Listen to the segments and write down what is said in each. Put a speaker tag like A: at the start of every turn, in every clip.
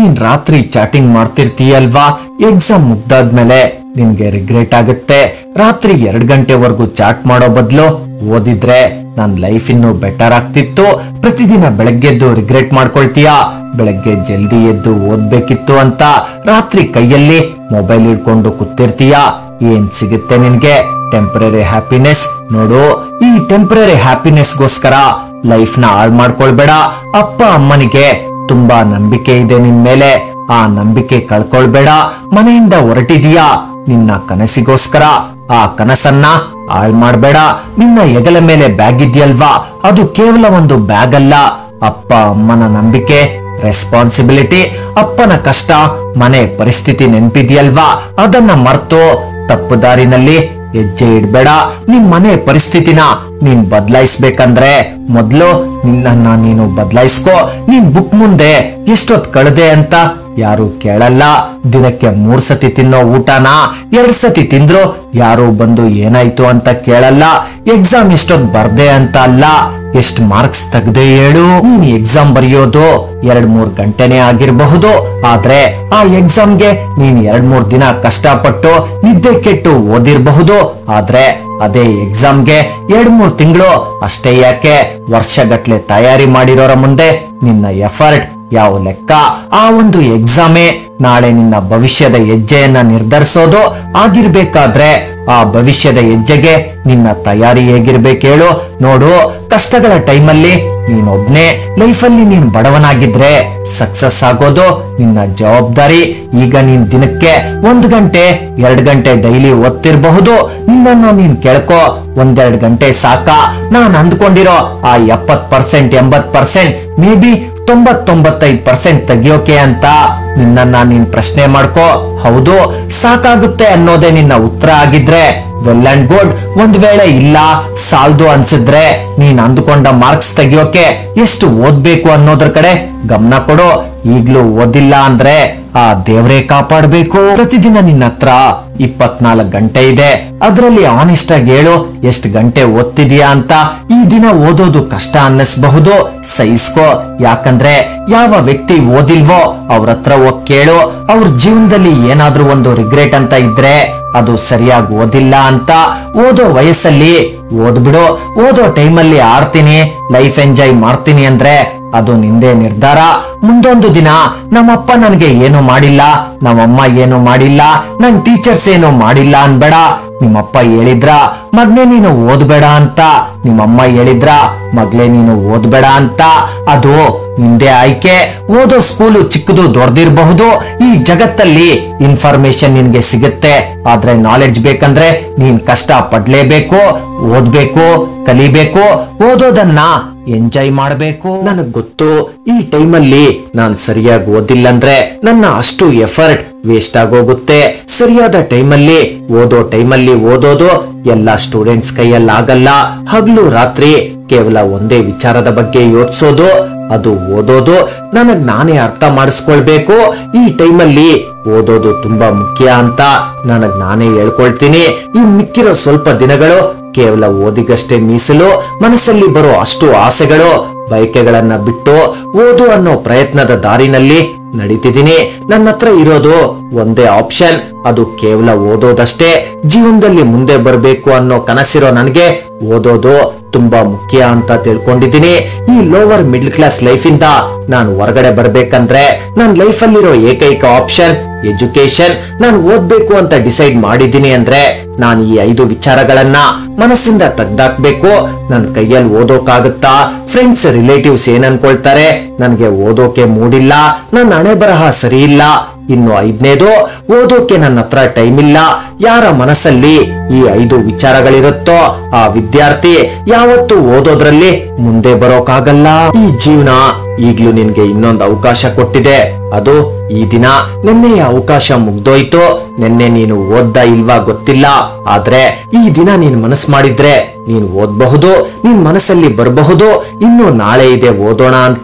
A: ನೀನ್ ರಾತ್ರಿ ಚಾಟಿಂಗ್ ಮಾಡ್ತಿರ್ತೀಯಲ್ವಾ ಎಕ್ಸಾಮ್ ಮುಗ್ದಾದ್ಮೇಲೆ ನಿನ್ಗೆ ರಿಗ್ರೆಟ್ ಆಗುತ್ತೆ ರಾತ್ರಿ ಎರಡ್ ಗಂಟೆವರೆಗೂ ಚಾಟ್ ಮಾಡೋ ಬದಲು ಓದಿದ್ರೆ ನನ್ ಲೈಫ್ ಇನ್ನು ಬೆಟರ್ ಆಗ್ತಿತ್ತು ಪ್ರತಿದಿನ ಬೆಳಗ್ಗೆದ್ದು ರಿಗ್ರೆಟ್ ಮಾಡ್ಕೊಳ್ತೀಯಾ ಬೆಳಗ್ಗೆ ಜಲ್ದಿ ಎದ್ದು ಓದ್ಬೇಕಿತ್ತು ಅಂತ ರಾತ್ರಿ ಕೈಯಲ್ಲಿ ಮೊಬೈಲ್ ಹಿಡ್ಕೊಂಡು ಕೂತಿರ್ತೀಯಾ ಏನ್ ಸಿಗುತ್ತೆ ನಿನ್ಗೆ ಟೆಂಪರರಿ ಹ್ಯಾಪಿನೆಸ್ ನೋಡು ಈ ಟೆಂಪರರಿ ಹ್ಯಾಪಿನೆಸ್ಗೋಸ್ಕರ ಲೈಫ್ ನ ಹಾಳ್ ಮಾಡ್ಕೊಳ್ಬೇಡ ಅಪ್ಪ ಅಮ್ಮನಿಗೆ ತುಂಬಾ ನಂಬಿಕೆ ಇದೆ ನಿನ್ ಮೇಲೆ ಆ ನಂಬಿಕೆ ಕಳ್ಕೊಳ್ಬೇಡ ಮನೆಯಿಂದ ಹೊರಟಿದೀಯಾ ನಿನ್ನ ಕನಸಿಗೋಸ್ಕರ ಆ ಕನಸನ್ನ ಹಾಳ್ ಮಾಡ್ಬೇಡ ನಿನ್ನ ಹೆಗಲ ಮೇಲೆ ಬ್ಯಾಗ್ ಇದೆಯಲ್ವಾ ಅದು ಕೇವಲ ಒಂದು ಬ್ಯಾಗ್ ಅಲ್ಲ ಅಪ್ಪ ಅಮ್ಮನ ನಂಬಿಕೆ ರೆಸ್ಪಾನ್ಸಿಬಿಲಿಟಿ ಅಪ್ಪನ ಕಷ್ಟ ಮನೆ ಪರಿಸ್ಥಿತಿ ನೆನ್ಪಿದ್ಯಲ್ವಾ ಅದನ್ನ ಮರ್ತು ತಪ್ಪು ದಾರಿನಲ್ಲಿ ಹೆಜ್ಜೆ ಇಡ್ಬೇಡ ನಿನ್ ಮನೆ ಪರಿಸ್ಥಿತಿನ ನೀನ್ ಬದಲಾಯಿಸ್ಬೇಕಂದ್ರೆ ಮೊದ್ಲು ನಿನ್ನನ್ನ ನೀನು ಬದಲಾಯಿಸ್ಕೋ ನೀನ್ ಬುಕ್ ಮುಂದೆ ಎಷ್ಟೊತ್ ಕಳೆದೆ ಅಂತ ಯಾರು ಕೇಳಲ್ಲ ದಿನಕ್ಕೆ ಮೂರ್ ಸತಿ ತಿನ್ನೋ ಊಟನ ಎರಡ್ ಸತಿ ತಿಂದ್ರು ಯಾರು ಬಂದು ಏನಾಯ್ತು ಅಂತ ಕೇಳಲ್ಲ ಎಕ್ಸಾಮ್ ಎಷ್ಟೊತ್ ಬರ್ದೆ ಅಂತ ಅಲ್ಲ ಎಷ್ಟ್ ಮಾರ್ಕ್ಸ್ ತೆಗ್ದೆ ಹೇಳು ನೀನ್ ಎಕ್ಸಾಮ್ ಬರೆಯೋದು ಎರಡ್ ಮೂರ್ ಗಂಟೆನೆ ಆಗಿರಬಹುದು ಆದ್ರೆ ಆ ಎಕ್ಸಾಮ್ಗೆ ನೀನ್ ಎರಡ್ ಮೂರ್ ದಿನ ಕಷ್ಟಪಟ್ಟು ನಿದ್ದೆ ಕೆಟ್ಟು ಓದಿರಬಹುದು ಆದ್ರೆ ಅದೇ ಎಕ್ಸಾಮ್ಗೆ ಎರಡ್ ಮೂರ್ ತಿಂಗಳು ಅಷ್ಟೇ ಯಾಕೆ ವರ್ಷಗಟ್ಲೆ ತಯಾರಿ ಮಾಡಿರೋರ ಮುಂದೆ ನಿನ್ನ ಎಫರ್ಟ್ ಯಾವ ಲೆಕ್ಕ ಆ ಒಂದು ಎಕ್ಸಾಮೇ ನಾಳೆ ನಿನ್ನ ಭವಿಷ್ಯದ ಹೆಜ್ಜೆಯನ್ನ ನಿರ್ಧರಿಸೋದು ಆಗಿರ್ಬೇಕಾದ್ರೆ ಆ ಭವಿಷ್ಯದ ಹೆಜ್ಜೆಗೆ ನಿನ್ನ ತಯಾರಿ ಹೇಗಿರ್ಬೇಕು ಹೇಳು ನೋಡು ಕಷ್ಟಗಳ ಟೈಮಲ್ಲಿ ನೀನೊಬ್ನೇ ಲೈಫಲ್ಲಿ ನೀನ್ ಬಡವನಾಗಿದ್ರೆ ಸಕ್ಸಸ್ ಆಗೋದು ನಿನ್ನ ಜವಾಬ್ದಾರಿ ಈಗ ನೀನ್ ದಿನಕ್ಕೆ ಒಂದ್ ಗಂಟೆ ಎರಡ್ ಗಂಟೆ ಡೈಲಿ ಓದ್ತಿರ್ಬಹುದು ನಿನ್ನನ್ನು ನೀನ್ ಕೇಳ್ಕೊ ಒಂದೆರಡ್ ಗಂಟೆ ಸಾಕ ನಾನ್ ಅಂದ್ಕೊಂಡಿರೋ ಆ ಎಪ್ಪತ್ ಪರ್ಸೆಂಟ್ ಎಂಬತ್ ಪರ್ಸೆಂಟ್ ಮೇ ಬಿ ತೊಂಬತ್ತೊಂಬತ್ತೈದು ಪರ್ಸೆಂಟ್ ತೆಗಿಯೋಕೆ ಅಂತ ನಿನ್ನನ್ನ ನೀನ್ ಪ್ರಶ್ನೆ ಮಾಡ್ಕೋ ಹೌದು ಸಾಕಾಗುತ್ತೆ ಅನ್ನೋದೇ ನಿನ್ನ ಉತ್ತರ ಆಗಿದ್ರೆ ವೆಲ್ ಅಂಡ್ ಗುಡ್ ಒಂದ್ ವೇಳೆ ಇಲ್ಲ ಸಾಲ್ದು ಅನ್ಸಿದ್ರೆ ನೀನ್ ಅಂದುಕೊಂಡ ಮಾರ್ಕ್ಸ್ ತೆಗಿಯೋಕೆ ಎಷ್ಟು ಓದ್ಬೇಕು ಅನ್ನೋದ್ರ ಕಡೆ ಗಮನ ಕೊಡು ಈಗ್ಲೂ ಓದಿಲ್ಲ ಅಂದ್ರೆ ಆ ದೇವ್ರೇ ಕಾಪಾಡ್ಬೇಕು ಪ್ರತಿದಿನ ನಿನ್ನ ಹತ್ರ ಇಪ್ಪತ್ನಾಲ್ಕು ಗಂಟೆ ಇದೆ ಅದ್ರಲ್ಲಿ ಆನೆಸ್ಟ್ ಆಗಿ ಹೇಳು ಎಷ್ಟು ಗಂಟೆ ಓದ್ತಿದ್ಯಾ ಅಂತ ಈ ದಿನ ಓದೋದು ಕಷ್ಟ ಅನ್ನಿಸ್ಬಹುದು ಸಹಿಸ್ಕೋ ಯಾಕಂದ್ರೆ ಯಾವ ವ್ಯಕ್ತಿ ಓದಿಲ್ವೋ ಅವ್ರ ಹತ್ರ ಹೋಗ್ ಕೇಳು ಅವ್ರ ಜೀವನದಲ್ಲಿ ಏನಾದ್ರೂ ಒಂದು ರಿಗ್ರೆಟ್ ಅಂತ ಇದ್ರೆ ಅದು ಸರಿಯಾಗಿ ಓದಿಲ್ಲ ಅಂತ ಓದೋ ವಯಸ್ಸಲ್ಲಿ ಓದ್ಬಿಡು ಓದೋ ಟೈಮಲ್ಲಿ ಆಡ್ತೀನಿ ಲೈಫ್ ಎಂಜಾಯ್ ಮಾಡ್ತೀನಿ ಅಂದ್ರೆ ಅದು ನಿಂದೇ ನಿರ್ಧಾರ ಮುಂದೊಂದು ದಿನ ನಮ್ಮಪ್ಪ ನನಗೆ ಏನು ಮಾಡಿಲ್ಲ ನಮ್ಮಮ್ಮ ಏನು ಮಾಡಿಲ್ಲ ನನ್ ಟೀಚರ್ಸ್ ಏನು ಮಾಡಿಲ್ಲ ಅನ್ಬೇಡ ನಿಮ್ಮಪ್ಪ ಹೇಳಿದ್ರ ಮಗ್ನೆ ನೀನು ಓದ್ಬೇಡ ಅಂತ ನಿಮ್ಮಮ್ಮ ಹೇಳಿದ್ರ ಮಗ್ಲೆ ನೀನು ಓದ್ಬೇಡ ಅಂತ ಅದು ನಿಂದೆ ಆಯ್ಕೆ ಓದೋ ಸ್ಕೂಲು ಚಿಕ್ಕದು ದೊಡ್ಡದಿರಬಹುದು ಈ ಜಗತ್ತಲ್ಲಿ ಇನ್ಫಾರ್ಮೇಶನ್ ನಿನ್ಗೆ ಸಿಗುತ್ತೆ ಆದ್ರೆ ನಾಲೆಡ್ಜ್ ಬೇಕಂದ್ರೆ ನೀನ್ ಕಷ್ಟ ಪಡ್ಲೇಬೇಕು ಓದ್ಬೇಕು ಕಲಿಬೇಕು ಓದೋದನ್ನ ಎಂಜಾಯ್ ಮಾಡಬೇಕು ನನಗ್ ಗೊತ್ತು ಈ ಟೈಮಲ್ಲಿ ನಾನ್ ಸರಿಯಾಗಿ ಓದಿಲ್ಲಂದ್ರೆ ನನ್ನ ಅಷ್ಟು ಎಫರ್ಟ್ ವೇಸ್ಟ್ ಆಗೋಗುತ್ತೆ ಸರಿಯಾದ ಟೈಮಲ್ಲಿ ಓದೋ ಟೈಮಲ್ಲಿ ಓದೋದು ಎಲ್ಲ ಸ್ಟೂಡೆಂಟ್ಸ್ ಕೈಯಲ್ಲಾಗಲ್ಲ ಹಗಲು ರಾತ್ರಿ ಕೇವಲ ಒಂದೇ ವಿಚಾರದ ಬಗ್ಗೆ ಯೋಚಿಸೋದು ಅದು ಓದೋದು ನನಗ್ ನಾನೇ ಅರ್ಥ ಮಾಡಿಸ್ಕೊಳ್ಬೇಕು ಈ ಟೈಮಲ್ಲಿ ಓದೋದು ತುಂಬಾ ಮುಖ್ಯ ಅಂತ ನನಗ್ ನಾನೇ ಹೇಳ್ಕೊಳ್ತೀನಿ ಈ ಮಿಕ್ಕಿರೋ ಸ್ವಲ್ಪ ದಿನಗಳು ಕೇವಲ ಓದಿಗಷ್ಟೇ ಮೀಸಲು ಮನಸ್ಸಲ್ಲಿ ಬರೋ ಅಷ್ಟು ಆಸೆಗಳು ಬಯಕೆಗಳನ್ನ ಬಿಟ್ಟು ಓದು ಅನ್ನೋ ಪ್ರಯತ್ನದ ದಾರಿನಲ್ಲಿ ನಡೀತಿದ್ದೀನಿ ನನ್ನ ಹತ್ರ ಇರೋದು ಒಂದೇ ಆಪ್ಷನ್ ಅದು ಕೇವಲ ಓದೋದಷ್ಟೇ ಜೀವನದಲ್ಲಿ ಮುಂದೆ ಬರಬೇಕು ಅನ್ನೋ ಕನಸಿರೋ ನನಗೆ ಓದೋದು ತುಂಬಾ ಮುಖ್ಯ ಅಂತ ತಿಳ್ಕೊಂಡಿದ್ದೀನಿ ಈ ಲೋವರ್ ಮಿಡ್ಲ್ ಕ್ಲಾಸ್ ಲೈಫ್ ಇಂದ ನಾನು ಹೊರಗಡೆ ಬರ್ಬೇಕಂದ್ರೆ ನನ್ನ ಲೈಫಲ್ಲಿರೋ ಏಕೈಕ ಆಪ್ಷನ್ ಎಜುಕೇಶನ್ ನಾನು ಓದ್ಬೇಕು ಅಂತ ಡಿಸೈಡ್ ಮಾಡಿದ್ದೀನಿ ಅಂದ್ರೆ ನಾನು ಈ ಐದು ವಿಚಾರಗಳನ್ನ ಮನಸ್ಸಿಂದ ತೆಗ್ದಾಕ್ಬೇಕು ನನ್ನ ಕೈಯಲ್ಲಿ ಓದೋಕಾಗುತ್ತಾ ಫ್ರೆಂಡ್ಸ್ ರಿಲೇಟಿವ್ಸ್ ಏನ್ ಅನ್ಕೊಳ್ತಾರೆ ನನ್ಗೆ ಓದೋಕೆ ಮೂಡಿಲ್ಲ ನನ್ನ ಹಣೆ ಬರಹ ಸರಿ ಇಲ್ಲ ಇನ್ನು ಐದನೇದು ಓದೋಕೆ ನನ್ನ ಹತ್ರ ಟೈಮ್ ಇಲ್ಲ ಯಾರ ಮನಸ್ಸಲ್ಲಿ ಈ ಐದು ವಿಚಾರಗಳಿರುತ್ತೋ ಆ ವಿದ್ಯಾರ್ಥಿ ಯಾವತ್ತು ಓದೋದ್ರಲ್ಲಿ ಮುಂದೆ ಬರೋಕಾಗಲ್ಲ ಈ ಜೀವನ ಈಗ್ಲೂ ನಿನ್ಗೆ ಇನ್ನೊಂದು ಅವಕಾಶ ಕೊಟ್ಟಿದೆ ಅದು ಈ ದಿನ ನಿನ್ನೆಯ ಅವಕಾಶ ಮುಗ್ದೋಯ್ತು ನಿನ್ನೆ ನೀನು ಓದ್ದ ಇಲ್ವಾ ಗೊತ್ತಿಲ್ಲ ಆದ್ರೆ ಈ ದಿನ ನೀನ್ ಮನಸ್ ಮಾಡಿದ್ರೆ ನೀನ್ ಓದ್ಬಹುದು ನಿನ್ ಮನಸ್ಸಲ್ಲಿ ಬರಬಹುದು ಇನ್ನು ನಾಳೆ ಇದೆ ಓದೋಣ ಅಂತ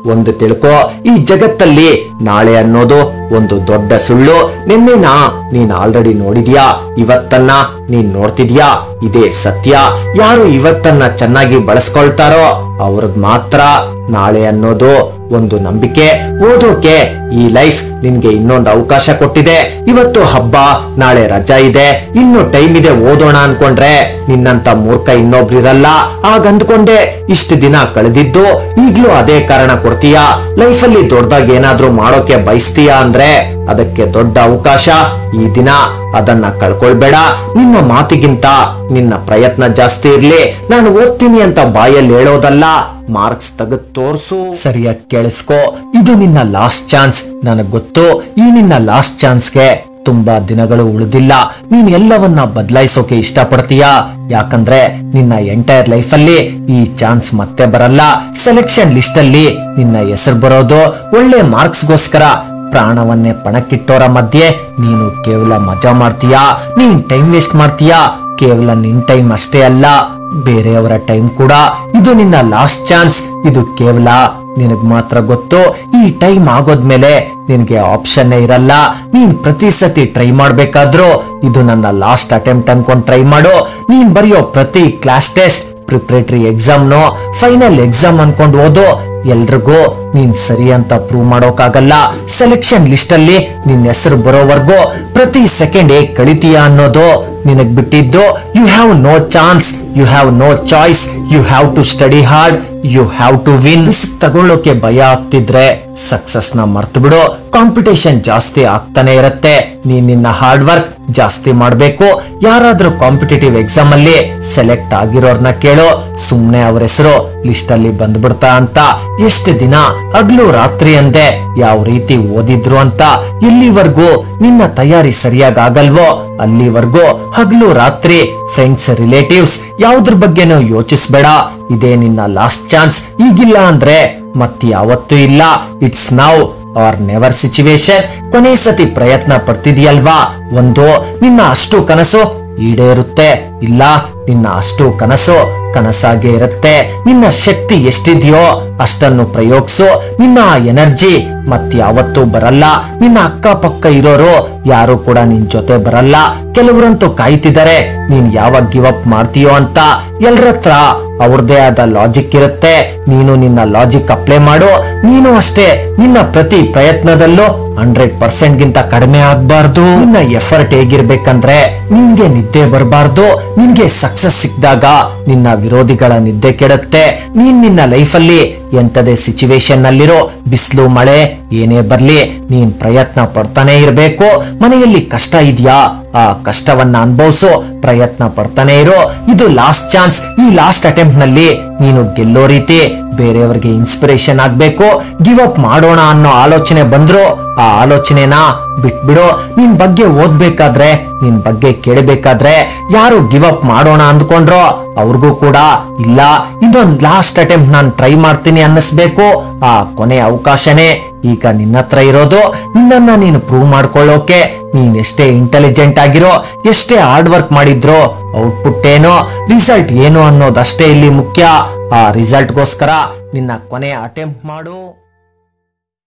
A: ಒಂದು ತಿಳ್ಕೊ ಈ ಜಗತ್ತಲ್ಲಿ ನಾಳೆ ಅನ್ನೋದು ಒಂದು ದೊಡ್ಡ ಸುಳ್ಳು ನಿನ್ನೆನ ನೀನ್ ಆಲ್ರೆಡಿ ನೋಡಿದ್ಯಾ ಇವತ್ತನ್ನ ನೀನ್ ನೋಡ್ತಿದ್ಯಾ ಇದೇ ಸತ್ಯ ಯಾರು ಇವತ್ತನ್ನ ಚೆನ್ನಾಗಿ ಬಳಸ್ಕೊಳ್ತಾರೋ ಅವ್ರಿಗೆ ಮಾತ್ರ ನಾಳೆ ಅನ್ನೋದು ಒಂದು ನಂಬಿಕೆ ಓದೋಕೆ ಈ ಲೈಫ್ ನಿನ್ಗೆ ಇನ್ನೊಂದು ಅವಕಾಶ ಕೊಟ್ಟಿದೆ ಇವತ್ತು ಹಬ್ಬ ನಾಳೆ ರಜಾ ಇದೆ ಇನ್ನು ಟೈಮ್ ಇದೆ ಓದೋಣ ಅನ್ಕೊಂಡ್ರೆ ನಿನ್ನಂತ ಮೂರ್ಖ ಇನ್ನೊಬ್ರಿರಲ್ಲ ಆಗ ಅಂದ್ಕೊಂಡೆ ಇಷ್ಟು ದಿನ ಕಳೆದಿದ್ದು ಈಗ್ಲೂ ಅದೇ ಕಾರಣ ಕೊಡ್ತೀಯಾ ಲೈಫಲ್ಲಿ ದೊಡ್ಡದಾಗಿ ಏನಾದ್ರೂ ಮಾಡೋಕೆ ಬಯಸ್ತೀಯಾ ಅಂದ್ರೆ ಅದಕ್ಕೆ ದೊಡ್ಡ ಅವಕಾಶ ಈ ದಿನ ಅದನ್ನ ಕಳ್ಕೊಳ್ಬೇಡ ನಿನ್ನ ಮಾತಿಗಿಂತ ನಿನ್ನ ಪ್ರಯತ್ನ ಜಾಸ್ತಿ ಇರ್ಲಿ ನಾನು ಓದ್ತೀನಿ ಅಂತ ಬಾಯಲ್ಲಿ ಹೇಳೋದಲ್ಲ ಮಾರ್ಕ್ಸ್ ತೆಗೆದು ತೋರ್ಸು ಸರಿಯಾಗಿ ಕೇಳಿಸ್ಕೊ ಇದು ನಿನ್ನ ಲಾಸ್ಟ್ ಚಾನ್ಸ್ ನನಗ್ ಗೊತ್ತು ಈ ನಿನ್ನ ಲಾಸ್ಟ್ ಚಾನ್ಸ್ಗೆ ತುಂಬಾ ದಿನಗಳು ಉಳಿದಿಲ್ಲ ನೀನ್ ಎಲ್ಲವನ್ನ ಬದಲಾಯಿಸೋಕೆ ಇಷ್ಟಪಡ್ತೀಯಾ ಯಾಕಂದ್ರೆ ನಿನ್ನ ಎಂಟೈರ್ ಲೈಫ್ ಅಲ್ಲಿ ಈ ಚಾನ್ಸ್ ಮತ್ತೆ ಬರಲ್ಲ ಸೆಲೆಕ್ಷನ್ ಲಿಸ್ಟ್ ಅಲ್ಲಿ ನಿನ್ನ ಹೆಸರು ಬರೋದು ಒಳ್ಳೆ ಮಾರ್ಕ್ಸ್ಗೋಸ್ಕರ ಪ್ರಾಣವನ್ನೇ ಪಣಕ್ಕಿಟ್ಟೋರ ಮಧ್ಯೆ ನೀನು ಕೇವಲ ಮಜಾ ಮಾಡ್ತೀಯಾ ನೀನ್ ಟೈಮ್ ವೇಸ್ಟ್ ಮಾಡ್ತೀಯಾ ಕೇವಲ ನಿನ್ ಟೈಮ್ ಅಷ್ಟೇ ಅಲ್ಲ ಬೇರೆಯವರ ಟೈಮ್ ಕೂಡ ಇದು ನಿನ್ನ ಲಾಸ್ಟ್ ಚಾನ್ಸ್ ಇದು ಕೇವಲ ನಿನಗ್ ಮಾತ್ರ ಗೊತ್ತು ಈ ಟೈಮ್ ಆಗೋದ್ಮೇಲೆ ನಿನಗೆ ಆಪ್ಷನ್ ಇರಲ್ಲ ನೀನ್ ಪ್ರತಿ ಸತಿ ಟ್ರೈ ಮಾಡ್ಬೇಕಾದ್ರೂ ಇದು ನನ್ನ ಲಾಸ್ಟ್ ಅಟೆಂಪ್ಟ್ ಅನ್ಕೊಂಡ್ ಟ್ರೈ ಮಾಡು ನೀನ್ ಬರೆಯೋ ಪ್ರತಿ ಕ್ಲಾಸ್ ಟೆಸ್ಟ್ ಪ್ರಿಪರೇಟರಿ ಎಕ್ಸಾಮ್ನು ಫೈನಲ್ ಎಕ್ಸಾಮ್ ಅನ್ಕೊಂಡ್ ಓದು ಎಲ್ರಿಗೂ ನೀನ್ ಸರಿ ಅಂತ ಪ್ರೂವ್ ಮಾಡೋಕಾಗಲ್ಲ ಸೆಲೆಕ್ಷನ್ ಲಿಸ್ಟ್ ಅಲ್ಲಿ ನಿನ್ ಹೆಸರು ಬರೋವರೆಗೂ ಪ್ರತಿ ಸೆಕೆಂಡ್ ಹೇಗ್ ಕಳಿತೀಯ ಅನ್ನೋದು ನಿನಗ್ ಬಿಟ್ಟಿದ್ದು you have no chance you have no choice you have to study hard you have to win ತಗೊಳ್ಳೋಕೆ ಭಯ ಆಗ್ತಿದ್ರೆ ಸಕ್ಸಸ್ ನ ಮರ್ತು ಬಿಡು ಕಾಂಪಿಟೇಷನ್ ಜಾಸ್ತಿ ಆಗ್ತಾನೆ ಇರತ್ತೆ ನೀನ್ ನಿನ್ನ ಹಾರ್ಡ್ ವರ್ಕ್ ಜಾಸ್ತಿ ಮಾಡ್ಬೇಕು ಯಾರಾದ್ರೂ ಕಾಂಪಿಟೇಟಿವ್ ಎಕ್ಸಾಮ್ ಅಲ್ಲಿ ಸೆಲೆಕ್ಟ್ ಆಗಿರೋರ್ನ ಕೇಳು ಸುಮ್ನೆ ಅವ್ರ ಹೆಸರು ಲಿಸ್ಟ್ ಅಲ್ಲಿ ಬಂದ್ಬಿಡ್ತಾ ಅಂತ ಎಷ್ಟು ದಿನ ಹಗ್ಲು ರಾತ್ರಿ ಅಂದೆ ಯಾವ ರೀತಿ ಓದಿದ್ರು ಅಂತ ಇಲ್ಲಿವರೆಗೂ ನಿನ್ನ ತಯಾರಿ ಸರಿಯಾಗಿ ಆಗಲ್ವೋ ಅಲ್ಲಿವರೆಗೂ ಹಗ್ಲು ರಾತ್ರಿ ಫ್ರೆಂಡ್ಸ್ ರಿಲೇಟಿವ್ಸ್ ಯಾವ್ದ್ರ ಬಗ್ಗೆನೂ ಯೋಚಿಸ್ಬೇಡ ಇದೇ ನಿನ್ನ ಲಾಸ್ಟ್ ಚಾನ್ಸ್ ಈಗಿಲ್ಲ ಅಂದ್ರೆ ಮತ್ಯಾವತ್ತೂ ಇಲ್ಲ it's now or never situation ಕೊನೆ ಸತಿ ಪ್ರಯತ್ನ ಪಡ್ತಿದ್ಯಲ್ವಾ ಒಂದು ನಿನ್ನ ಅಷ್ಟು ಕನಸು ಈಡೇರುತ್ತೆ ಇಲ್ಲ ನಿನ್ನ ಅಷ್ಟು ಕನಸು ಕನಸಾಗೆ ಇರುತ್ತೆ ನಿನ್ನ ಶಕ್ತಿ ಎಷ್ಟಿದೆಯೋ ಅಷ್ಟನ್ನು ಪ್ರಯೋಗಿಸು ನಿನ್ನ ಎನರ್ಜಿ ಮತ್ಯಾವತ್ತೂ ಬರಲ್ಲ ನಿನ್ನ ಅಕ್ಕಪಕ್ಕ ಇರೋರು ಯಾರು ಕೂಡ ನಿನ್ ಜೊತೆ ಬರಲ್ಲ ಕೆಲವರಂತೂ ಕಾಯ್ತಿದ್ದಾರೆ ನೀನ್ ಯಾವಾಗ ಗಿವ್ ಅಪ್ ಮಾಡ್ತೀಯೋ ಅಂತ ಎಲ್ರ ಹತ್ರ ಅವ್ರದೇ ಆದ ಲಾಜಿಕ್ ಇರುತ್ತೆ ನೀನು ನಿನ್ನ ಲಾಜಿಕ್ ಅಪ್ಲೈ ಮಾಡು ನೀನು ಅಷ್ಟೇ ನಿನ್ನ ಪ್ರತಿ ಪ್ರಯತ್ನದಲ್ಲೂ ಹಂಡ್ರೆಡ್ ಪರ್ಸೆಂಟ್ ಗಿಂತ ಕಡಿಮೆ ಆಗ್ಬಾರ್ದು ನಿನ್ನ ಎಫರ್ಟ್ ಹೇಗಿರ್ಬೇಕಂದ್ರೆ ನಿನ್ಗೆ ನಿದ್ದೆ ಬರಬಾರ್ದು ನಿನ್ಗೆ ಸಕ್ಸಸ್ ಸಿಕ್ಕಿದಾಗ ನಿನ್ನ ವಿರೋಧಿಗಳ ನಿದ್ದೆ ಕೆಡುತ್ತೆ ನೀನ್ ನಿನ್ನ ಲೈಫಲ್ಲಿ ಎಂತದೇ ಸಿಚುವೇಶನ್ ನಲ್ಲಿರೋ ಬಿಸಿಲು ಮಳೆ ಏನೇ ಬರ್ಲಿ ನೀನ್ ಪ್ರಯತ್ನ ಪಡ್ತಾನೆ ಇರ್ಬೇಕು ಮನೆಯಲ್ಲಿ ಕಷ್ಟ ಇದೆಯಾ ಆ ಕಷ್ಟವನ್ನ ಅನುಭವಿಸು ಪ್ರಯತ್ನ ಪಡ್ತಾನೆ ಇರೋ ಇದು ಲಾಸ್ಟ್ ಚಾನ್ಸ್ ಈ ಲಾಸ್ಟ್ ಅಟೆಂಪ್ಟ್ ನಲ್ಲಿ ನೀನು ಗೆಲ್ಲೋ ರೀತಿ ಬೇರೆಯವರಿಗೆ ಇನ್ಸ್ಪಿರೇಷನ್ ಆಗ್ಬೇಕು ಗಿವ್ ಅಪ್ ಮಾಡೋಣ ಅನ್ನೋ ಆಲೋಚನೆ ಬಂದ್ರು ಆ ಆಲೋಚನೆನ ಬಿಟ್ಬಿಡು ನಿನ್ ಬಗ್ಗೆ ಓದ್ಬೇಕಾದ್ರೆ ನಿನ್ ಬಗ್ಗೆ ಕೇಳಬೇಕಾದ್ರೆ ಯಾರು ಗಿವ್ ಅಪ್ ಮಾಡೋಣ ಅಂದ್ಕೊಂಡ್ರೋ ಅವ್ರಿಗೂ ಕೂಡ ಇಲ್ಲ ಇದೊಂದ್ ಲಾಸ್ಟ್ ಅಟೆಂಪ್ಟ್ ನಾನ್ ಟ್ರೈ ಮಾಡ್ತೀನಿ ಅನ್ನಿಸ್ಬೇಕು ಆ ಕೊನೆ ಅವಕಾಶನೇ ಈಗ ನಿನ್ನ ಹತ್ರ ಇರೋದು ನಿನ್ನನ್ನ ನೀನು ಪ್ರೂವ್ ಮಾಡ್ಕೊಳ್ಳೋಕೆ ನೀನ್ ಎಷ್ಟೇ ಇಂಟೆಲಿಜೆಂಟ್ ಆಗಿರೋ ಎಷ್ಟೇ ಹಾರ್ಡ್ ವರ್ಕ್ ಮಾಡಿದ್ರೋ ಔಟ್ಪುಟ್ ಏನೋ ರಿಸಲ್ಟ್ ಏನು ಅನ್ನೋದಷ್ಟೇ ಇಲ್ಲಿ ಮುಖ್ಯ ಆ ರಿಸಲ್ಟ್ಗೋಸ್ಕರ ನಿನ್ನ ಕೊನೆ ಅಟೆಂಪ್ಟ್ ಮಾಡು